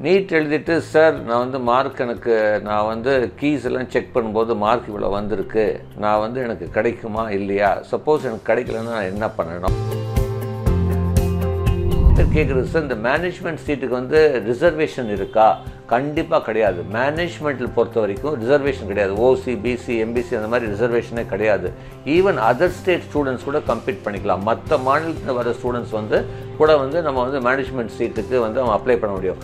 NEET எழுதிட்டு sir நான் வந்து மார்க் எனக்கு நான் வந்து கீஸ் எல்லாம் செக் பண்ணும்போது மார்க் இவ்வளோ வந்திருக்கு நான் வந்து எனக்கு கிடைக்குமா இல்லையா சப்போஸ் எனக்கு கிடைக்கலன்னா நான் என்ன பண்ணணும் கேட்குறது சார் இந்த மேனேஜ்மெண்ட் சீட்டுக்கு வந்து ரிசர்வேஷன் இருக்கா கண்டிப்பாக கிடையாது மேனேஜ்மெண்ட்டில் பொறுத்த வரைக்கும் ரிசர்வேஷன் கிடையாது ஓசி பிசி எம்பிசி அந்த மாதிரி ரிசர்வேஷனே கிடையாது ஈவன் அதர் ஸ்டேட் ஸ்டூடெண்ட்ஸ் கூட கம்ப்ளீட் பண்ணிக்கலாம் மற்ற மாநிலத்தில் வர ஸ்டூடெண்ட்ஸ் வந்து கூட வந்து நம்ம வந்து மேனேஜ்மெண்ட் சீட்டுக்கு வந்து அவங்க அப்ளை பண்ண முடியும்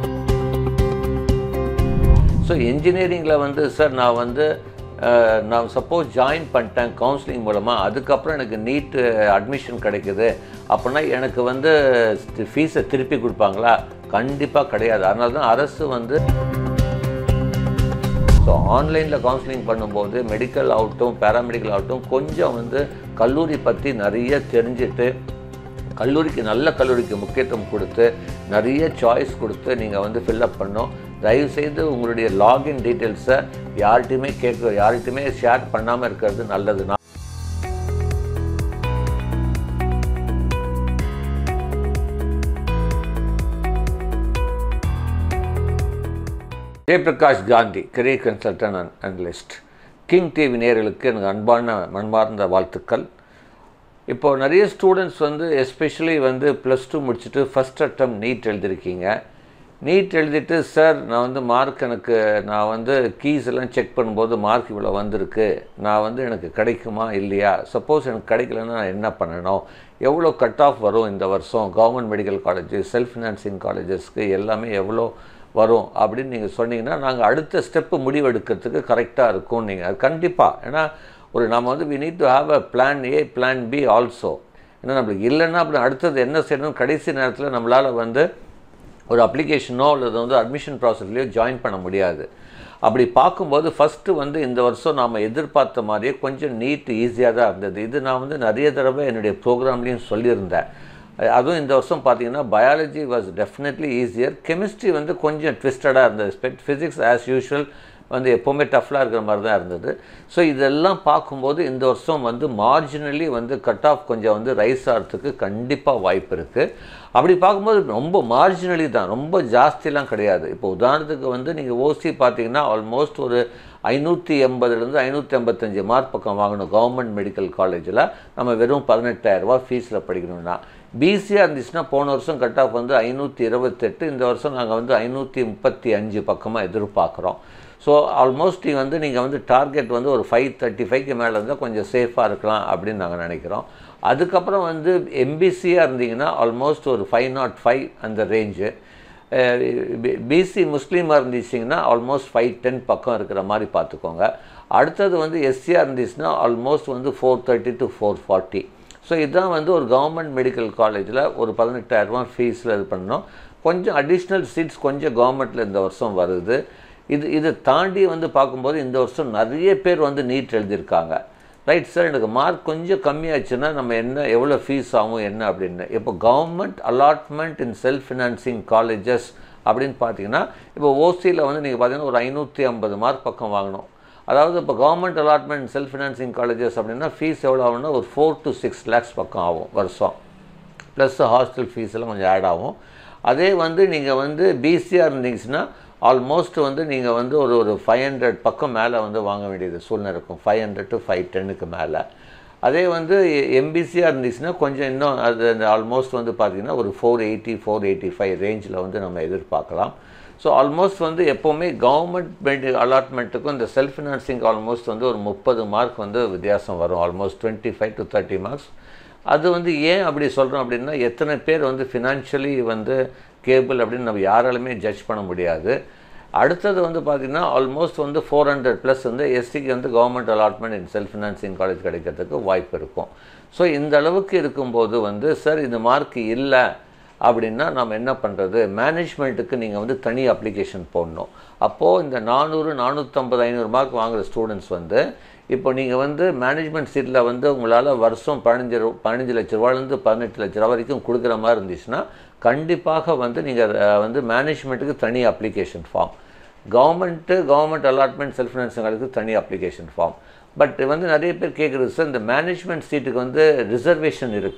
ஸோ இன்ஜினியரிங்கில் வந்து சார் நான் வந்து அஹ், நான் சப்போஸ் ஜாயின் பண்ணிட்டேன் கவுன்சிலிங் மூலமாக அதுக்கப்புறம் எனக்கு நீட்டு அட்மிஷன் கிடைக்குது அப்படின்னா எனக்கு வந்து ஃபீஸை திருப்பி கொடுப்பாங்களா கண்டிப்பாக கிடையாது அதனால தான் அரசு வந்து ஸோ ஆன்லைனில் கவுன்சிலிங் பண்ணும்போது மெடிக்கல் ஆகட்டும் பேராமெடிக்கல் ஆகட்டும் கொஞ்சம் வந்து கல்லூரி பற்றி நிறைய தெரிஞ்சுட்டு கல்லூரிக்கு நல்ல கல்லூரிக்கு முக்கியத்துவம் கொடுத்து நிறைய சாய்ஸ் கொடுத்து நீங்கள் வந்து ஃபில்அப் பண்ணோம் தயவுசெய்து உங்களுடைய லாகின் டீட்டெயில்ஸை யார்கிட்டையுமே கேட்க யார்கிட்டையுமே ஷேர் பண்ணாமல் இருக்கிறது நல்லது நான் Jayaprakash Gandhi career consultant and analyst king TV நேயர்களுக்கு எனக்கு அன்பான மண்பார்ந்த வாழ்த்துக்கள் இப்போ நிறைய ஸ்டூடெண்ட்ஸ் வந்து எஸ்பெஷலி வந்து ப்ளஸ் டூ முடிச்சுட்டு ஃபஸ்ட் அட்டம் நீட் எழுதிருக்கீங்க நீட் எழுதிட்டு சார் நான் வந்து மார்க் எனக்கு நான் வந்து கீஸ் எல்லாம் செக் பண்ணும்போது மார்க் இவ்வளோ வந்திருக்கு நான் வந்து எனக்கு கிடைக்குமா இல்லையா சப்போஸ் எனக்கு கிடைக்கலன்னா நான் என்ன பண்ணணும் எவ்வளோ கட் ஆஃப் வரும் இந்த வருஷம் government medical colleges self financing காலேஜஸ்க்கு எல்லாமே எவ்வளோ வரும் அப்படின்னு நீங்கள் சொன்னீங்கன்னா நாங்கள் அடுத்த ஸ்டெப்பு முடிவெடுக்கிறதுக்கு கரெக்டாக இருக்கும் நீங்கள் அது கண்டிப்பாக ஏன்னா ஒரு நம்ம வந்து we need to have a plan A plan B also ஏன்னா நம்மளுக்கு இல்லைன்னா அப்படி அடுத்தது என்ன செய்யணும் கடைசி நேரத்தில் நம்மளால் வந்து ஒரு அப்ளிகேஷனோ அல்லது வந்து அட்மிஷன் ப்ராசஸ்லையோ ஜாயின் பண்ண முடியாது அப்படி பார்க்கும்போது ஃபஸ்ட்டு வந்து இந்த வருஷம் நாம் எதிர்பார்த்த மாதிரியே கொஞ்சம் நீட் ஈஸியாக தான் இருந்தது இது நான் வந்து நிறைய தடவை என்னுடைய ப்ரோக்ராம்லேயும் சொல்லியிருந்தேன் அதுவும் இந்த வருஷம் பார்த்தீங்கன்னா biology was definitely easier chemistry வந்து கொஞ்சம் ட்விஸ்டடாக இருந்தது ஃபிசிக்ஸ் ஆஸ் யூஷுவல் வந்து எப்போவுமே டஃப்லாக இருக்கிற மாதிரி தான் இருந்தது ஸோ இதெல்லாம் பார்க்கும்போது இந்த வருஷம் வந்து மார்ஜினலி வந்து கட் ஆஃப் கொஞ்சம் வந்து ரைஸ் ஆகிறதுக்கு கண்டிப்பாக வாய்ப்பு இருக்குது அப்படி பார்க்கும்போது ரொம்ப மார்ஜினலி தான் ரொம்ப ஜாஸ்திலாம் கிடையாது இப்போ உதாரணத்துக்கு வந்து நீங்கள் ஓசி பார்த்தீங்கன்னா ஆல்மோஸ்ட் ஒரு ஐநூற்றி எண்பதுலேருந்து ஐநூற்றி ஐம்பத்தஞ்சு மார்க் பக்கம் வாங்கணும் கவர்மெண்ட் மெடிக்கல் காலேஜில் நம்ம வெறும் பதினெட்டாயிரரூபா ஃபீஸில் படிக்கணும்னா பிசியாக இருந்துச்சுன்னா போன வருஷம் கட் ஆஃப் வந்து ஐநூற்றி இருபத்தெட்டு இந்த வருஷம் நாங்கள் வந்து ஐநூற்றி முப்பத்தி அஞ்சு பக்கமாக எதிர்பார்க்குறோம் ஸோ ஆல்மோஸ்ட் நீங்கள் வந்து நீங்கள் வந்து டார்கெட் வந்து ஒரு ஃபைவ் தேர்ட்டி ஃபைவ்க்கு மேலே இருந்தால் கொஞ்சம் சேஃபாக இருக்கலாம் அப்படின்னு நாங்கள் நினைக்கிறோம் அதுக்கப்புறம் வந்து எம்பிசியாக இருந்தீங்கன்னா ஆல்மோஸ்ட் ஒரு ஃபைவ் நாட் ஃபைவ் அந்த ரேஞ்சு பிசி முஸ்லீமாக இருந்துச்சிங்கன்னா ஆல்மோஸ்ட் ஃபைவ் டென் பக்கம் இருக்கிற மாதிரி பார்த்துக்கோங்க அடுத்தது வந்து எஸ்சியாக இருந்துச்சுன்னா ஆல்மோஸ்ட் வந்து four thirty to four forty so இதுதான் வந்து ஒரு கவர்மெண்ட் மெடிக்கல் காலேஜில் ஒரு பதினெட்டாயிரரூபா ஃபீஸில் இது பண்ணோம் கொஞ்சம் அடிஷ்னல் சீட்ஸ் கொஞ்சம் கவர்மெண்ட்டில் இந்த வருஷம் வருது இது இதை தாண்டி வந்து பார்க்கும்போது இந்த வருஷம் நிறைய பேர் வந்து நீட் எழுதியிருக்காங்க ரைட் சார் எனக்கு மார்க் கொஞ்சம் கம்மியாச்சுன்னா நம்ம என்ன எவ்வளோ ஃபீஸ் ஆகும் என்ன அப்படின்னு இப்போ government allotment in self financing colleges அப்படின்னு பார்த்தீங்கன்னா இப்போ ஓசியில் வந்து நீங்கள் பார்த்தீங்கன்னா ஒரு ஐநூற்றி ஐம்பது மார்க் பக்கம் வாங்கணும் அதாவது இப்போ government allotment self financing colleges அப்படின்னா ஃபீஸ் எவ்வளோ ஆகும்னா ஒரு ஃபோர் டு சிக்ஸ் லேக்ஸ் பக்கம் ஆகும் வருஷம் ப்ளஸ் ஹாஸ்டல் ஃபீஸ் எல்லாம் கொஞ்சம் ஆட் ஆகும் அதே வந்து நீங்கள் வந்து பிசியாக இருந்தீங்கன்னா ஆல்மோஸ்ட் வந்து நீங்கள் வந்து ஒரு ஒரு ஃபைவ் ஹண்ட்ரட் பக்கம் மேலே வந்து வாங்க வேண்டியது சூழ்நிலை இருக்கும் ஃபைவ் ஹண்ட்ரட் டு ஃபைவ் டென்னுக்கு மேலே அதே வந்து எம்பிசியாக இருந்துச்சுன்னா கொஞ்சம் இன்னும் அது ஆல்மோஸ்ட் வந்து பார்த்திங்கன்னா ஒரு four eighty four eighty five ரேஞ்சில் வந்து நம்ம எதிர்பார்க்கலாம் ஸோ ஆல்மோஸ்ட் வந்து எப்போவுமே கவர்மெண்ட் அலாட்மெண்ட்டுக்கும் இந்த செல்ஃப் ஃபினான்சிங் ஆல்மோஸ்ட் வந்து ஒரு முப்பது மார்க் வந்து வித்தியாசம் வரும் almost twenty five to thirty marks அது வந்து ஏன் அப்படி சொல்கிறோம் அப்படின்னா எத்தனை பேர் வந்து ஃபினான்ஷியலி வந்து கேபிள் அப்படின்னு நம்ம யாராலுமே ஜட்ஜ் பண்ண முடியாது அடுத்தது வந்து பார்த்திங்கன்னா ஆல்மோஸ்ட் வந்து ஃபோர் ஹண்ட்ரட் ப்ளஸ் வந்து எஸ்சிக்கு வந்து government allotment in self financing college கிடைக்கிறதுக்கு வாய்ப்பு இருக்கும் ஸோ இந்த அளவுக்கு இருக்கும்போது வந்து சார் இந்த மார்க் இல்லை அப்படின்னா நம்ம என்ன பண்ணுறது மேனேஜ்மெண்ட்டுக்கு நீங்கள் வந்து தனி அப்ளிகேஷன் போடணும் அப்போது இந்த நானூறு நானூற்றம்பது ஐநூறு மார்க் வாங்குகிற ஸ்டூடெண்ட்ஸ் வந்து இப்போ நீங்கள் வந்து மேனேஜ்மெண்ட் சீட்டில் வந்து உங்களால் வருஷம் பதினஞ்சு ரூ பதினஞ்சு லட்ச ரூபாலேருந்து பதினெட்டு லட்ச ரூபா வரைக்கும் கொடுக்குற மாதிரி இருந்துச்சுன்னா கண்டிப்பாக வந்து நீங்கள் வந்து மேனேஜ்மெண்ட்டுக்கு தனி application form government government allotment self ஃபினான்சிங்களுக்கு தனி அப்ளிகேஷன் ஃபார்ம் பட் வந்து நிறைய பேர் கேட்குறது சார் இந்த மேனேஜ்மெண்ட் சீட்டுக்கு வந்து ரிசர்வேஷன் இருக்கா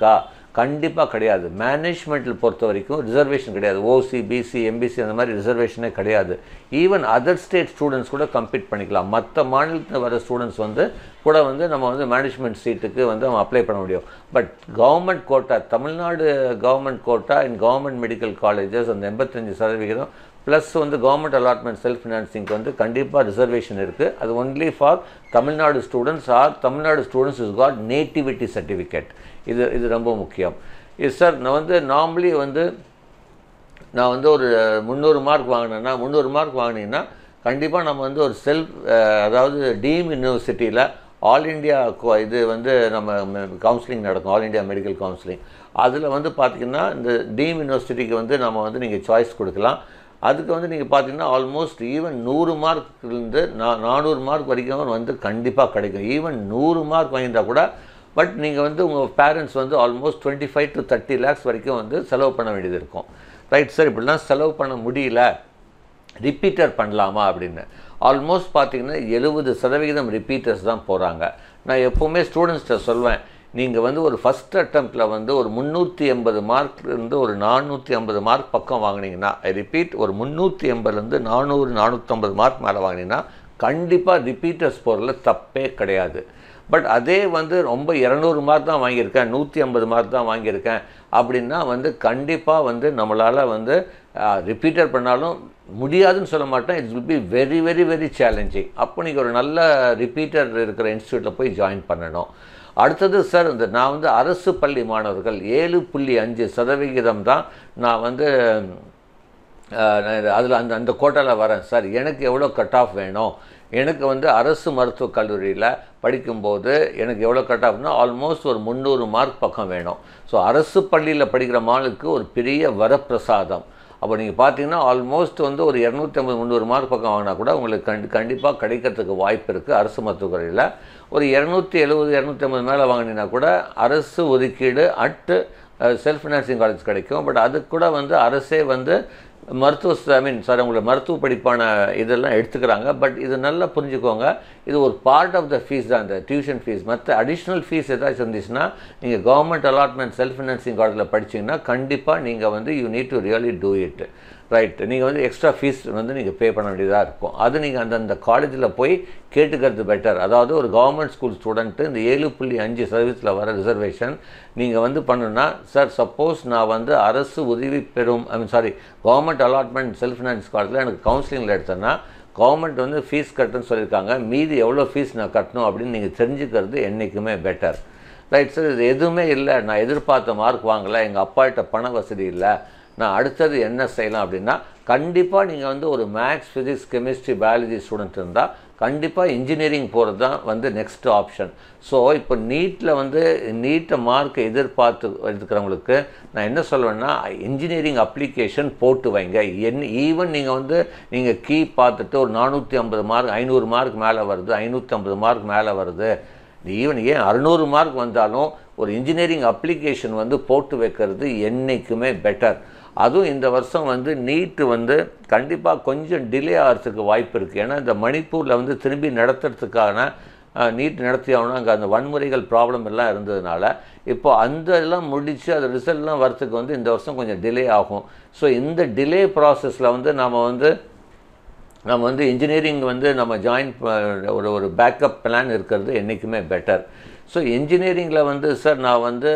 கண்டிப்பாக கிடையாது மேனேஜ்மெண்ட்டில் பொறுத்த வரைக்கும் ரிசர்வேஷன் கிடையாது ஓசி பிசி எம்பிசி அந்த மாதிரி ரிசர்வேஷனே கிடையாது ஈவன் அதர் ஸ்டேட் ஸ்டூடெண்ட்ஸ் கூட கம்பீட் பண்ணிக்கலாம் மற்ற மாநிலத்தில் வர ஸ்டூடெண்ட்ஸ் வந்து கூட வந்து நம்ம வந்து மேனேஜ்மெண்ட் சீட்டுக்கு வந்து நம்ம அப்ளை பண்ண முடியும் but government quota Tamil Nadu government quota in government medical colleges அந்த எண்பத்தஞ்சு சதவிகிதம் ப்ளஸ் வந்து கவர்மெண்ட் அலாட்மெண்ட் செல்ஃப் ஃபினான்சிங்க்கு வந்து கண்டிப்பாக ரிசர்வேஷன் இருக்குது அது only for Tamil Nadu students or Tamil Nadu students is got nativity certificate இது இது ரொம்ப முக்கியம் இது சார் நான் வந்து நார்மலி வந்து நான் வந்து ஒரு முந்நூறு மார்க் வாங்கினேன்னா முந்நூறு மார்க் வாங்கினீங்கன்னா கண்டிப்பாக நம்ம வந்து ஒரு செல்ஃப் அதாவது டீம் யூனிவர்சிட்டியில் ஆல் இண்டியா இது வந்து நம்ம கவுன்சிலிங் நடக்கும் ஆல் இண்டியா மெடிக்கல் கவுன்சிலிங் அதில் வந்து பார்த்திங்கன்னா இந்த டீம் யூனிவர்சிட்டிக்கு வந்து நம்ம வந்து நீங்கள் சாய்ஸ் கொடுக்கலாம் அதுக்கு வந்து நீங்கள் பார்த்தீங்கன்னா ஆல்மோஸ்ட் ஈவன் நூறு மார்க்லேருந்து நா நானூறு மார்க் வரைக்கும் வந்து கண்டிப்பாக கிடைக்கும் ஈவன் நூறு மார்க் வாங்கியிருந்தா கூட பட் நீங்கள் வந்து உங்கள் பேரண்ட்ஸ் வந்து almost twenty five to thirty lakhs வரைக்கும் வந்து செலவு பண்ண வேண்டியது இருக்கும் ரைட் சார் இப்படிலாம் செலவு பண்ண முடியல ரிப்பீட்டர் பண்ணலாமா அப்படின்னு ஆல்மோஸ்ட் பார்த்தீங்கன்னா எழுபது சதவிகிதம் ரிப்பீட்டர்ஸ் தான் போகிறாங்க நான் எப்போவுமே ஸ்டூடெண்ட்ஸ்கிட்ட சொல்வேன் நீங்கள் வந்து ஒரு ஃபஸ்ட் அட்டம்ப்டில் வந்து ஒரு முந்நூற்றி எண்பது மார்க்லேருந்து ஒரு நானூற்றி ஐம்பது மார்க் பக்கம் வாங்கினீங்கன்னா ஐ ரிப்பீட் ஒரு முந்நூற்றி எண்பதுலேருந்து நானூறு நானூற்றம்பது மார்க் மேலே வாங்கினீங்கன்னா கண்டிப்பாக ரிப்பீட்டர்ஸ் போகிறதுல தப்பே கிடையாது பட் அதே வந்து ரொம்ப இரநூறு மார்க் தான் வாங்கியிருக்கேன் நூற்றி ஐம்பது மார்க் தான் வாங்கியிருக்கேன் அப்படின்னா வந்து கண்டிப்பாக வந்து நம்மளால் வந்து ரிப்பீட்டர் பண்ணாலும் முடியாதுன்னு சொல்ல மாட்டேன் it's will be very very very challenging அப்போ நீங்கள் ஒரு நல்ல ரிப்பீட்டர் இருக்கிற இன்ஸ்டியூட்டில் போய் ஜாயின் பண்ணணும் அடுத்தது சார் இந்த நான் வந்து அரசு பள்ளி மாணவர்கள் ஏழு புள்ளி அஞ்சு சதவிகிதம் தான் நான் வந்து அதில் அந்த அந்த கோட்டாவில் வரேன் சார் எனக்கு எவ்வளோ கட் ஆஃப் வேணும் எனக்கு வந்து அரசு மருத்துவக் கல்லூரியில் படிக்கும்போது எனக்கு எவ்வளோ கட் ஆஃப்னா ஆல்மோஸ்ட் ஒரு முந்நூறு மார்க் பக்கம் வேணும் ஸோ அரசு பள்ளியில் படிக்கிற மாணவர்களுக்கு ஒரு பெரிய வரப்பிரசாதம் அப்போ நீங்கள் பார்த்தீங்கன்னா ஆல்மோஸ்ட் வந்து ஒரு இரநூத்தி ஐம்பது முந்நூறு மார்க் பக்கம் வாங்கினா கூட உங்களுக்கு கண்டி கண்டிப்பாக கிடைக்கிறதுக்கு வாய்ப்பு இருக்குது அரசு மருத்துவக் கல்லூரியில் ஒரு இரநூத்தி எழுபது இரநூத்தி ஐம்பது மேலே வாங்கினீங்கன்னா கூட அரசு ஒதுக்கீடு அட்டு செல்ஃப் ஃபினான்சிங் காலேஜ் கிடைக்கும் பட் அதுக்கு கூட வந்து அரசே வந்து மருத்துவ ஐ மீன் சார் உங்களை மருத்துவ படிப்பான இதெல்லாம் எடுத்துக்கிறாங்க பட் இது நல்லா புரிஞ்சுக்கோங்க இது ஒரு பார்ட் ஆஃப் த ஃபீஸ் தான் இந்த டியூஷன் ஃபீஸ் மற்ற அடிஷ்னல் ஃபீஸ் ஏதாச்சும் இருந்துச்சுன்னா நீங்கள் கவர்மெண்ட் அலாட்மெண்ட் செல்ஃப் ஃபினான்சிங் காலேஜில் படிச்சிங்கன்னா கண்டிப்பாக நீங்கள் வந்து you need to really do it right நீங்கள் வந்து எக்ஸ்ட்ரா ஃபீஸ் வந்து நீங்கள் பே பண்ண வேண்டியதாக இருக்கும் அது நீங்கள் அந்தந்த காலேஜில் போய் கேட்டுக்கிறது பெட்டர் அதாவது ஒரு கவர்மெண்ட் ஸ்கூல் ஸ்டூடெண்ட்டு இந்த ஏழு புள்ளி அஞ்சு சதவீதத்தில் வர ரிசர்வேஷன் நீங்கள் வந்து பண்ணுன்னா சார் சப்போஸ் நான் வந்து அரசு உதவி பெறும் I mean sorry government allotment self finance காலேஜில் எனக்கு கவுன்சிலிங்கில் எடுத்தேன்னா கவர்மெண்ட் வந்து ஃபீஸ் கட்டுன்னு சொல்லியிருக்காங்க மீதி எவ்வளோ ஃபீஸ் நான் கட்டணும் அப்படின்னு நீங்கள் தெரிஞ்சுக்கிறது என்றைக்குமே பெட்டர் ரைட் சார் இது எதுவுமே இல்லை நான் எதிர்பார்த்த மார்க் வாங்கலை எங்கள் அப்பாகிட்ட பண வசதி இல்லை நான் அடுத்தது என்ன செய்யலாம் அப்படின்னா கண்டிப்பாக நீங்கள் வந்து ஒரு maths physics chemistry biology student இருந்தால் கண்டிப்பாக இன்ஜினியரிங் போகிறது தான் வந்து நெக்ஸ்ட் ஆப்ஷன் ஸோ இப்போ நீட்டில் வந்து நீட்டை மார்க்கை எதிர்பார்த்து இருக்கிறவங்களுக்கு நான் என்ன சொல்லுவேன்னா இன்ஜினியரிங் அப்ளிகேஷன் போட்டு வைங்க என் ஈவன் நீங்கள் வந்து நீங்கள் கீ பார்த்துட்டு ஒரு நானூற்றி ஐம்பது மார்க் ஐநூறு மார்க் மேலே வருது ஐநூற்றி ஐம்பது மார்க் மேலே வருது ஈவன் ஏன் அறுநூறு மார்க் வந்தாலும் ஒரு இன்ஜினியரிங் அப்ளிகேஷன் வந்து போட்டு வைக்கிறது என்றைக்குமே பெட்டர் அதுவும் இந்த வருஷம் வந்து நீட்டு வந்து கண்டிப்பாக கொஞ்சம் டிலே ஆகிறதுக்கு வாய்ப்பு இருக்குது ஏன்னா இந்த மணிப்பூரில் வந்து திரும்பி நடத்துறதுக்கான நீட் நடத்தி ஆகணும் அங்கே அந்த வன்முறைகள் ப்ராப்ளம் எல்லாம் இருந்ததுனால இப்போ அந்த எல்லாம் முடித்து அது ரிசல்ட்லாம் வரத்துக்கு வந்து இந்த வருஷம் கொஞ்சம் டிலே ஆகும் ஸோ இந்த டிலே ப்ராசஸில் வந்து நாம் வந்து நம்ம வந்து இன்ஜினியரிங் வந்து நம்ம ஜாயின் ஒரு ஒரு பேக்கப் பிளான் இருக்கிறது என்றைக்குமே பெட்டர் ஸோ இன்ஜினியரிங்கில் வந்து சார் நான் வந்து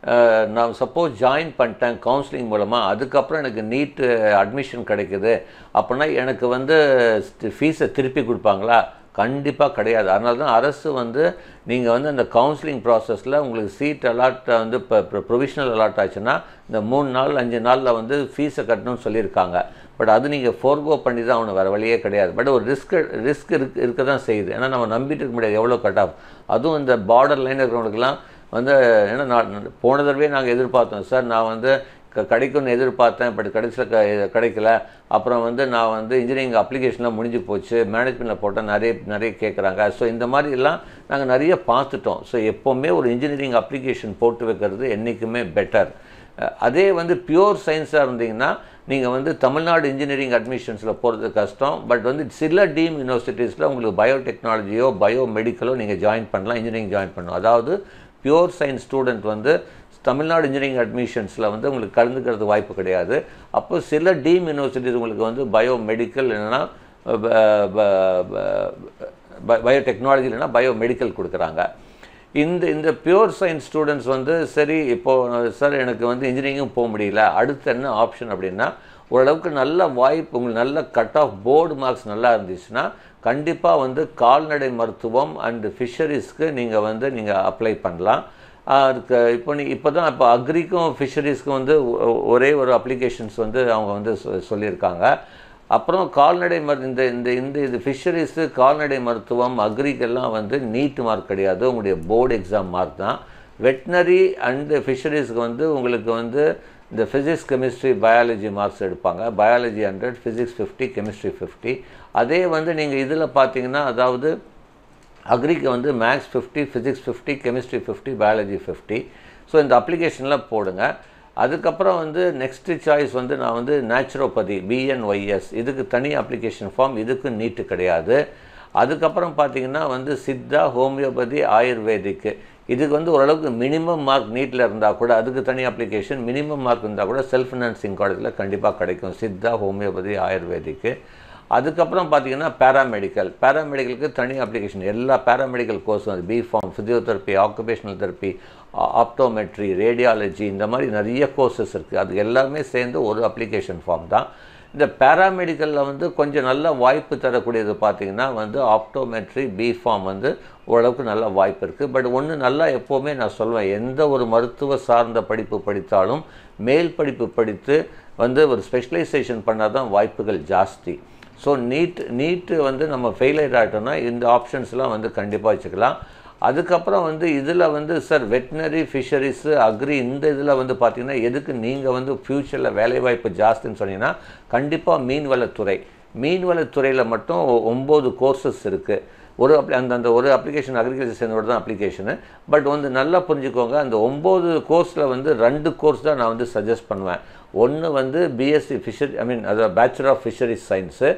நான் சப்போஸ் ஜாயின் பண்ணிட்டேன் கவுன்சிலிங் மூலமாக அதுக்கப்புறம் எனக்கு நீட்டு அட்மிஷன் கிடைக்குது அப்படின்னா எனக்கு வந்து ஃபீஸை திருப்பி கொடுப்பாங்களா கண்டிப்பாக கிடையாது அதனால தான் அரசு வந்து நீங்கள் வந்து அந்த கவுன்சிலிங் ப்ராசஸில் உங்களுக்கு சீட் அலாட் வந்து இப்போ ப்ரொவிஷனல் அலாட் ஆச்சுன்னா இந்த மூணு நாள் அஞ்சு நாளில் வந்து ஃபீஸை கட்டணும்னு சொல்லியிருக்காங்க பட் அது நீங்கள் ஃபோர்கோ பண்ணி தான் அவனு வேறு வழியே கிடையாது பட் ஒரு ரிஸ்க் ரிஸ்க் இருக்கு இருக்க தான் செய்யுது ஏன்னா நம்ம நம்பிட்டு இருக்க முடியாது எவ்வளோ கட் ஆஃப் அதுவும் இந்த பார்டர் லைன் இருக்கிறவங்களுக்குலாம் வந்து ஏன்னா நான் போன தடவையே நாங்கள் எதிர்பார்த்தோம் சார் நான் வந்து க கிடைக்கும்னு எதிர்பார்த்தேன் பட் கடைசியில் க கிடைக்கல அப்புறம் வந்து நான் வந்து இன்ஜினியரிங் அப்ளிகேஷன்லாம் முடிஞ்சு போச்சு மேனேஜ்மெண்ட்டில் போட்டால் நிறைய நிறைய கேட்குறாங்க ஸோ இந்த மாதிரிலாம் நாங்கள் நிறைய பார்த்துட்டோம் ஸோ எப்போவுமே ஒரு இன்ஜினியரிங் அப்ளிகேஷன் போட்டு வைக்கிறது என்றைக்குமே பெட்டர் அதே வந்து பியூர் சயின்ஸாக இருந்தீங்கன்னா நீங்கள் வந்து தமிழ்நாடு இன்ஜினியரிங் அட்மிஷன்ஸில் போகிறது கஷ்டம் பட் வந்து சில டீம் யூனிவர்சிட்டிஸில் உங்களுக்கு பயோடெக்னாலஜியோ பயோ மெடிக்கலோ நீங்கள் ஜாயின் பண்ணலாம் இன்ஜினியரிங் ஜாயின் பண்ணணும் அதாவது பியூர் சயின்ஸ் ஸ்டூடெண்ட் வந்து தமிழ்நாடு இன்ஜினியரிங் அட்மிஷன்ஸில் வந்து உங்களுக்கு கலந்துக்கிறது வாய்ப்பு கிடையாது அப்போ சில டீம் யூனிவர்சிட்டிஸ் உங்களுக்கு வந்து பயோ மெடிக்கல் இல்லைன்னா பயோடெக்னாலஜி இல்லைன்னா பயோ மெடிக்கல் கொடுக்குறாங்க இந்த இந்த பியூர் சயின்ஸ் ஸ்டூடெண்ட்ஸ் வந்து சரி இப்போது சார் எனக்கு வந்து இன்ஜினியரிங்கும் போக முடியல அடுத்து என்ன ஆப்ஷன் அப்படின்னா ஓரளவுக்கு நல்ல வாய்ப்பு உங்களுக்கு நல்ல கட் ஆஃப் போர்டு மார்க்ஸ் நல்லா இருந்துச்சுன்னா கண்டிப்பாக வந்து கால்நடை மருத்துவம் அண்டு ஃபிஷரிஸ்க்கு நீங்கள் வந்து நீங்கள் அப்ளை பண்ணலாம் அதுக்கு இப்போ நீ இப்போ தான் இப்போ அக்ரிக்கும் ஃபிஷரிஸ்க்கும் வந்து ஒரே ஒரு அப்ளிகேஷன்ஸ் வந்து அவங்க வந்து சொல்லியிருக்காங்க அப்புறம் கால்நடை மரு இந்த இந்த இந்த இது ஃபிஷரிஸு கால்நடை மருத்துவம் அக்ரிக்கெல்லாம் வந்து நீட் மார்க் கிடையாது உங்களுடைய போர்டு எக்ஸாம் மார்க் தான் வெட்னரி அண்டு ஃபிஷரிஸ்க்கு வந்து உங்களுக்கு வந்து இந்த ஃபிசிக்ஸ் கெமிஸ்ட்ரி பயாலஜி மார்க்ஸ் எடுப்பாங்க biology hundred physics fifty chemistry fifty அதே வந்து நீங்கள் இதில் பார்த்தீங்கன்னா அதாவது அக்ரிக்கு வந்து maths fifty physics fifty chemistry fifty biology fifty so இந்த அப்ளிகேஷனில் போடுங்க அதுக்கப்புறம் வந்து நெக்ஸ்ட்டு சாய்ஸ் வந்து நான் வந்து நேச்சுரோபதி பிஎன்ஒய்எஸ் இதுக்கு தனி அப்ளிகேஷன் ஃபார்ம் இதுக்கு நீட்டு கிடையாது அதுக்கப்புறம் பார்த்தீங்கன்னா வந்து சித்தா ஹோமியோபதி ஆயுர்வேதிக்கு இதுக்கு வந்து ஓரளவுக்கு மினிமம் மார்க் நீட்டில் இருந்தால் கூட அதுக்கு தனி அப்ளிகேஷன் மினிமம் மார்க் இருந்தால் கூட செல்ஃப் ஃபினான்சிங் காலேஜில் கண்டிப்பாக கிடைக்கும் சித்தா ஹோமியோபதி ஆயுர்வேதிக்கு அதுக்கப்புறம் பார்த்தீங்கன்னா பேராமெடிக்கல் பேராமெடிக்கலுக்கு தனி அப்ளிகேஷன் எல்லா பேராமெடிக்கல் கோர்ஸும் அது B Pharm physiotherapy occupational therapy optometry radiology இந்த மாதிரி நிறைய கோர்சஸ் இருக்குது அது எல்லாமே சேர்ந்து ஒரு அப்ளிகேஷன் ஃபார்ம் தான் இந்த பேராமெடிக்கலில் வந்து கொஞ்சம் நல்ல வாய்ப்பு தரக்கூடியது பார்த்திங்கன்னா வந்து ஆப்டோமெட்ரி பிஃபார்ம் வந்து ஓரளவுக்கு நல்ல வாய்ப்பு இருக்குது பட் ஒன்று நல்லா எப்போவுமே நான் சொல்வேன் எந்த ஒரு மருத்துவ சார்ந்த படிப்பு படித்தாலும் மேல் படிப்பு படித்து வந்து ஒரு ஸ்பெஷலைசேஷன் பண்ணால் தான் வாய்ப்புகள் ஜாஸ்தி ஸோ நீட் நீட்டு வந்து நம்ம ஃபெயிலியர் ஆகிட்டோம்னா இந்த ஆப்ஷன்ஸ்லாம் வந்து கண்டிப்பாக வச்சுக்கலாம் அதுக்கப்புறம் வந்து இதில் வந்து சார் வெட்டினரி ஃபிஷரிஸு அக்ரி இந்த இதில் வந்து பார்த்திங்கன்னா எதுக்கு நீங்கள் வந்து ஃப்யூச்சரில் வேலைவாய்ப்பு ஜாஸ்தின்னு சொன்னீங்கன்னா கண்டிப்பாக மீன்வளத்துறை மீன்வளத்துறையில் மட்டும் ஒம்பது கோர்சஸ் இருக்குது ஒரு அப்ளி அந்த அந்த ஒரு அப்ளிகேஷன் அக்ரிகல்ச்சர் சேர்ந்தோட தான் அப்ளிகேஷனு பட் வந்து நல்லா புரிஞ்சுக்கோங்க அந்த ஒம்பது கோர்ஸில் வந்து ரெண்டு கோர்ஸ் தான் நான் வந்து சஜஸ்ட் பண்ணுவேன் ஒன்று வந்து பிஎஸ்சி ஃபிஷரி ஐ மீன் அதாவது பேச்சுலர் ஆஃப் ஃபிஷரிஸ் சயின்ஸு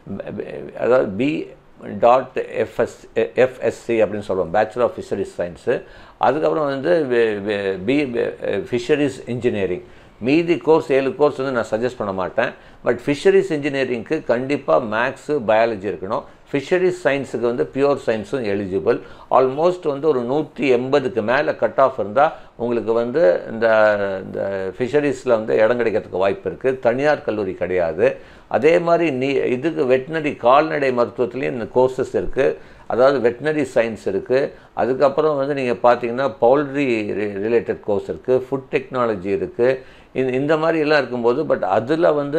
அதாவது பி டாட் எஃப்எஸ் எஃப்எஸ்சி அப்படின்னு சொல்லுவோம் பேச்சுலர் ஆஃப் ஃபிஷரிஸ் சயின்ஸு அதுக்கப்புறம் வந்து பி ஃபிஷரிஸ் இன்ஜினியரிங் மீதி கோர்ஸ் ஏழு கோர்ஸ் வந்து நான் சஜஸ்ட் பண்ண மாட்டேன் பட் ஃபிஷரிஸ் இன்ஜினியரிங்க்கு கண்டிப்பாக மேக்ஸு பயாலஜி இருக்கணும் ஃபிஷரிஸ் சயின்ஸுக்கு வந்து பியூர் சயின்ஸும் எலிஜிபிள் ஆல்மோஸ்ட் வந்து ஒரு நூற்றி எண்பதுக்கு மேலே கட் ஆஃப் இருந்தால் உங்களுக்கு வந்து இந்த இந்த ஃபிஷரிஸில் வந்து இடம் கிடைக்கிறதுக்கு வாய்ப்பு இருக்குது தனியார் கல்லூரி கிடையாது அதே மாதிரி நீ இதுக்கு வெட்டினரி கால்நடை மருத்துவத்துலேயும் இந்த கோர்சஸ் இருக்குது அதாவது வெட்டினரி சயின்ஸ் இருக்குது அதுக்கப்புறம் வந்து நீங்கள் பார்த்தீங்கன்னா பவுல்ட்ரி ரிலேட்டட் கோர்ஸ் இருக்குது ஃபுட் டெக்னாலஜி இருக்குது இந்த இந்த மாதிரி எல்லாம் இருக்கும்போது பட் அதில் வந்து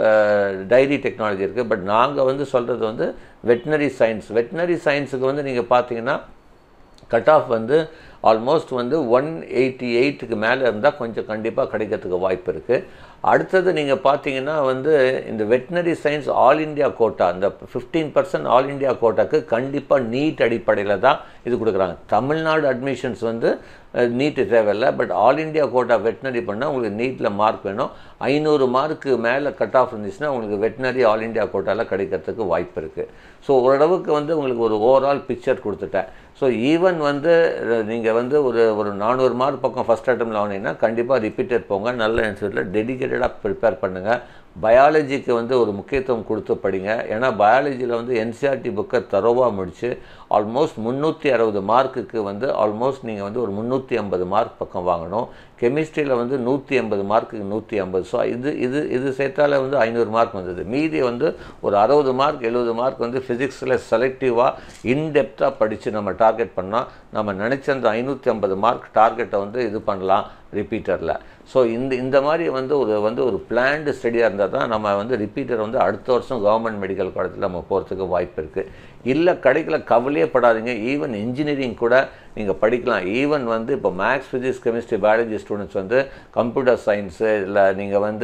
டைரி டெக்னாலஜி இருக்குது பட் நாங்கள் வந்து சொல்கிறது வந்து வெட்டினரி சயின்ஸ் வெட்டினரி சயின்ஸுக்கு வந்து நீங்கள் பார்த்தீங்கன்னா கட் ஆஃப் வந்து ஆல்மோஸ்ட் வந்து ஒன் எயிட்டி எயிட்டுக்கு மேலே இருந்தால் கொஞ்சம் கண்டிப்பாக கிடைக்கிறதுக்கு வாய்ப்பு இருக்குது அடுத்தது நீங்கள் பார்த்தீங்கன்னா வந்து இந்த veterinary science all India quota இந்த ஃபிஃப்டீன் பர்சன்ட் ஆல் இண்டியா கோட்டாக்கு கண்டிப்பாக நீட் அடிப்படையில் தான் இது கொடுக்குறாங்க தமிழ்நாடு அட்மிஷன்ஸ் வந்து நீட்டு தேவையில்லை but all India quota veterinary பண்ணால் உங்களுக்கு நீட்டில் மார்க் வேணும் ஐநூறு மார்க்கு மேலே கட் ஆஃப் இருந்துச்சுன்னா உங்களுக்கு வெட்டினரி ஆல் இண்டியா கோட்டாவில் கிடைக்கிறதுக்கு வாய்ப்பு இருக்குது ஸோ ஓரளவுக்கு வந்து உங்களுக்கு ஒரு ஓவரால் பிக்சர் கொடுத்துட்டேன் ஸோ ஈவன் வந்து நீங்கள் வந்து ஒரு ஒரு நானூறு மார்க் பக்கம் ஃபஸ்ட் அட்டம்ல வாங்கினீங்கன்னா கண்டிப்பாக ரிப்பீட்டட் போங்க நல்ல இன்ஸ்டியூட்டில் டெடிக்கேட்டடாக ப்ரிப்பேர் பண்ணுங்கள் பயாலஜிக்கு வந்து ஒரு முக்கியத்துவம் கொடுத்து படிங்க ஏன்னா பயாலஜியில் வந்து என்சிஆர்டி புக்கை தரோவாக முடித்து ஆல்மோஸ்ட் முந்நூற்றி அறுபது மார்க்குக்கு வந்து ஆல்மோஸ்ட் நீங்கள் வந்து ஒரு முந்நூற்றி ஐம்பது மார்க் பக்கம் வாங்கணும் கெமிஸ்ட்ரியில் வந்து நூற்றி ஐம்பது மார்க்குக்கு நூற்றி ஐம்பது ஸோ இது இது இது சேர்த்தாலே வந்து ஐநூறு மார்க் வந்தது மீதி வந்து ஒரு அறுபது மார்க் எழுபது மார்க் வந்து ஃபிசிக்ஸில் செலக்டிவாக இன்டெப்த்தாக படித்து நம்ம டார்கெட் பண்ணால் நம்ம நினச்ச அந்த ஐநூற்றி ஐம்பது மார்க் டார்கெட்டை வந்து இது பண்ணலாம் ரிப்பீட்டரில் ஸோ இந்த இந்த மாதிரி வந்து ஒரு வந்து ஒரு பிளான்டு ஸ்டடியாக இருந்தால் தான் நம்ம வந்து ரிப்பீட்டர் வந்து அடுத்த வருஷம் கவர்மெண்ட் மெடிக்கல் காலேஜில் நம்ம போகிறதுக்கு வாய்ப்பு இருக்குது இல்லை கிடைக்கல கவலையே படாதீங்க ஈவன் இன்ஜினியரிங் கூட நீங்கள் படிக்கலாம் ஈவன் வந்து இப்போ maths physics chemistry biology students வந்து கம்ப்யூட்டர் சயின்ஸு இல்லை நீங்கள் வந்து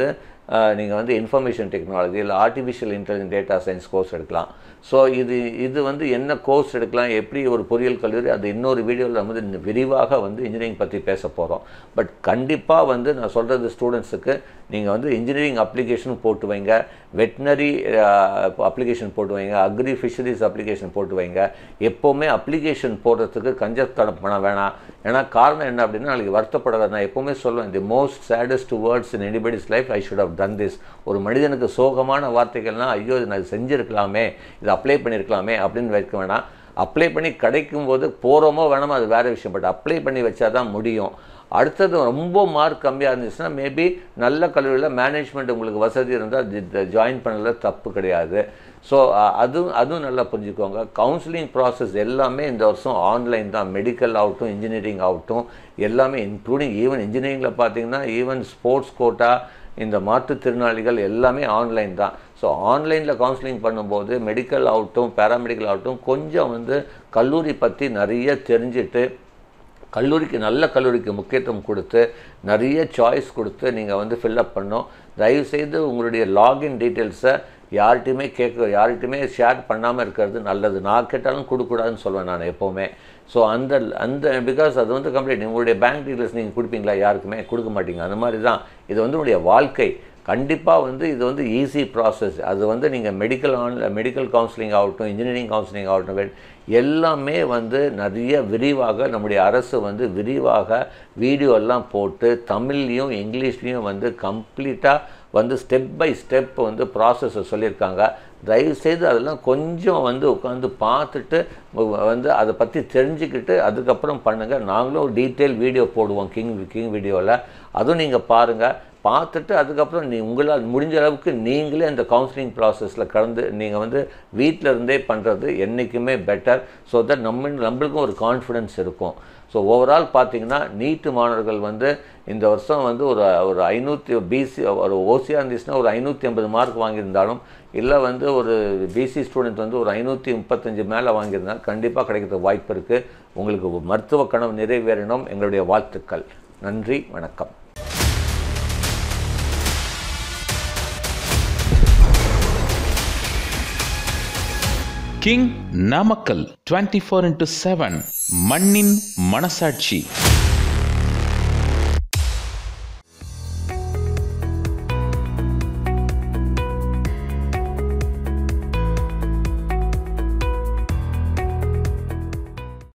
நீங்கள் வந்து இன்ஃபர்மேஷன் டெக்னாலஜி இல்லை artificial intelligent data science course எடுக்கலாம் ஸோ இது இது வந்து என்ன கோர்ஸ் எடுக்கலாம் எப்படி ஒரு பொறியியல் கல்லூரி அது இன்னொரு வீடியோவில் நம்ம வந்து விரிவாக வந்து இன்ஜினியரிங் பற்றி பேச போகிறோம் பட் கண்டிப்பாக வந்து நான் சொல்கிறது ஸ்டூடெண்ட்ஸுக்கு நீங்கள் வந்து இன்ஜினியரிங் அப்ளிகேஷன் போட்டு வைங்க வெட்டினரி அப்ளிகேஷன் போட்டு வைங்க அக்ரி ஃபிஷரிஸ் அப்ளிகேஷன் போட்டு வைங்க எப்போவுமே அப்ளிகேஷன் போடுறதுக்கு கஞ்சத்தனம் பண்ண வேணாம் ஏன்னா காரணம் என்ன அப்படின்னா நாளைக்கு வருத்தப்படாத நான் எப்போவுமே சொல்லுவேன் the most saddest words in anybody's life I should have done this ஒரு மனிதனுக்கு சோகமான வார்த்தைகள்னால் ஐயோ இது நான் செஞ்சுருக்கலாமே இது அப்ளை பண்ணியிருக்கலாமே அப்படின்னு வைக்க வேணாம் அப்ளை பண்ணி கிடைக்கும் போது போகிறோமோ வேணாமோ அது வேறு விஷயம் பட் அப்ளை பண்ணி வச்சா தான் முடியும் அடுத்தது ரொம்ப மார்க் கம்மியாக இருந்துச்சுன்னா மேபி நல்ல கல்லூரியில் மேனேஜ்மெண்ட் உங்களுக்கு வசதி இருந்தால் ஜாயின் பண்ணல தப்பு கிடையாது ஸோ அதுவும் அதுவும் நல்லா புரிஞ்சுக்கோங்க கவுன்சிலிங் ப்ராசஸ் எல்லாமே இந்த வருஷம் ஆன்லைன் தான் மெடிக்கல் ஆகட்டும் இன்ஜினியரிங் ஆகட்டும் எல்லாமே இன்க்ளூடிங் ஈவன் இன்ஜினியரிங்கில் பார்த்தீங்கன்னா ஈவன் ஸ்போர்ட்ஸ் கோட்டா இந்த மாற்றுத்திறனாளிகள் எல்லாமே ஆன்லைன் தான் ஸோ ஆன்லைனில் கவுன்சிலிங் பண்ணும்போது மெடிக்கல் ஆகட்டும் பேராமெடிக்கல் ஆகட்டும் கொஞ்சம் வந்து கல்லூரி பற்றி நிறைய தெரிஞ்சுட்டு கல்லூரிக்கு நல்ல கல்லூரிக்கு முக்கியத்துவம் கொடுத்து நிறைய சாய்ஸ் கொடுத்து நீங்கள் வந்து ஃபில்லப் பண்ணோம் தயவுசெய்து உங்களுடைய லாகின் டீட்டெயில்ஸை யார்கிட்டையுமே கேட்க யார்கிட்டையுமே ஷேர் பண்ணாமல் இருக்கிறது நல்லது நான் கேட்டாலும் கொடுக்கூடாதுன்னு சொல்லுவேன் நான் எப்போவுமே ஸோ அந்த அந்த பிகாஸ் அது வந்து கம்ப்ளீட் உங்களுடைய பேங்க் டீட்டெயில்ஸ் நீங்கள் கொடுப்பீங்களா யாருக்குமே கொடுக்க மாட்டீங்க அந்த மாதிரி தான் இது வந்து உங்களுடைய வாழ்க்கை கண்டிப்பாக வந்து இது வந்து ஈஸி ப்ராசஸ் அது வந்து நீங்கள் மெடிக்கல் ஆன் மெடிக்கல் கவுன்சிலிங் ஆகட்டும் இன்ஜினியரிங் கவுன்சிலிங் ஆகட்டும் எல்லாமே வந்து நிறைய விரிவாக நம்முடைய அரசு வந்து விரிவாக வீடியோ எல்லாம் போட்டு தமிழ்லேயும் இங்கிலீஷ்லேயும் வந்து கம்ப்ளீட்டாக வந்து ஸ்டெப் பை ஸ்டெப் வந்து ப்ராசஸை சொல்லியிருக்காங்க தயவுசெய்து அதெல்லாம் கொஞ்சம் வந்து உட்காந்து பார்த்துட்டு வந்து அதை பற்றி தெரிஞ்சுக்கிட்டு அதுக்கப்புறம் பண்ணுங்கள் நாங்களும் டீட்டெயில் வீடியோ போடுவோம் கிங் கிங் வீடியோவில் அதுவும் நீங்கள் பாருங்கள் பார்த்துட்டு அதுக்கப்புறம் நீ உங்களால் முடிஞ்ச அளவுக்கு நீங்களே அந்த கவுன்சிலிங் ப்ராசஸில் கலந்து நீங்கள் வந்து வீட்டில் இருந்தே பண்ணுறது என்றைக்குமே பெட்டர் ஸோ தட் நம்ம நம்மளுக்கும் ஒரு கான்ஃபிடென்ஸ் இருக்கும் ஸோ ஓவரால் பார்த்தீங்கன்னா நீட்டு மாணவர்கள் வந்து இந்த வருஷம் வந்து ஒரு ஒரு ஐநூற்றி பிசி ஒரு ஓசியாக இருந்துச்சுன்னா ஒரு ஐநூற்றி ஐம்பது மார்க் வாங்கியிருந்தாலும் இல்லை வந்து ஒரு பிசி ஸ்டூடெண்ட் வந்து ஒரு ஐநூற்றி முப்பத்தஞ்சு மேலே வாங்கியிருந்தால் கண்டிப்பாக கிடைக்கிறதுக்கு வாய்ப்பு இருக்குது உங்களுக்கு மருத்துவ கனவு நிறைவேறணும் எங்களுடைய வாழ்த்துக்கள் நன்றி வணக்கம் king Namakkal twenty four into seven மண்ணின் மனசாட்சி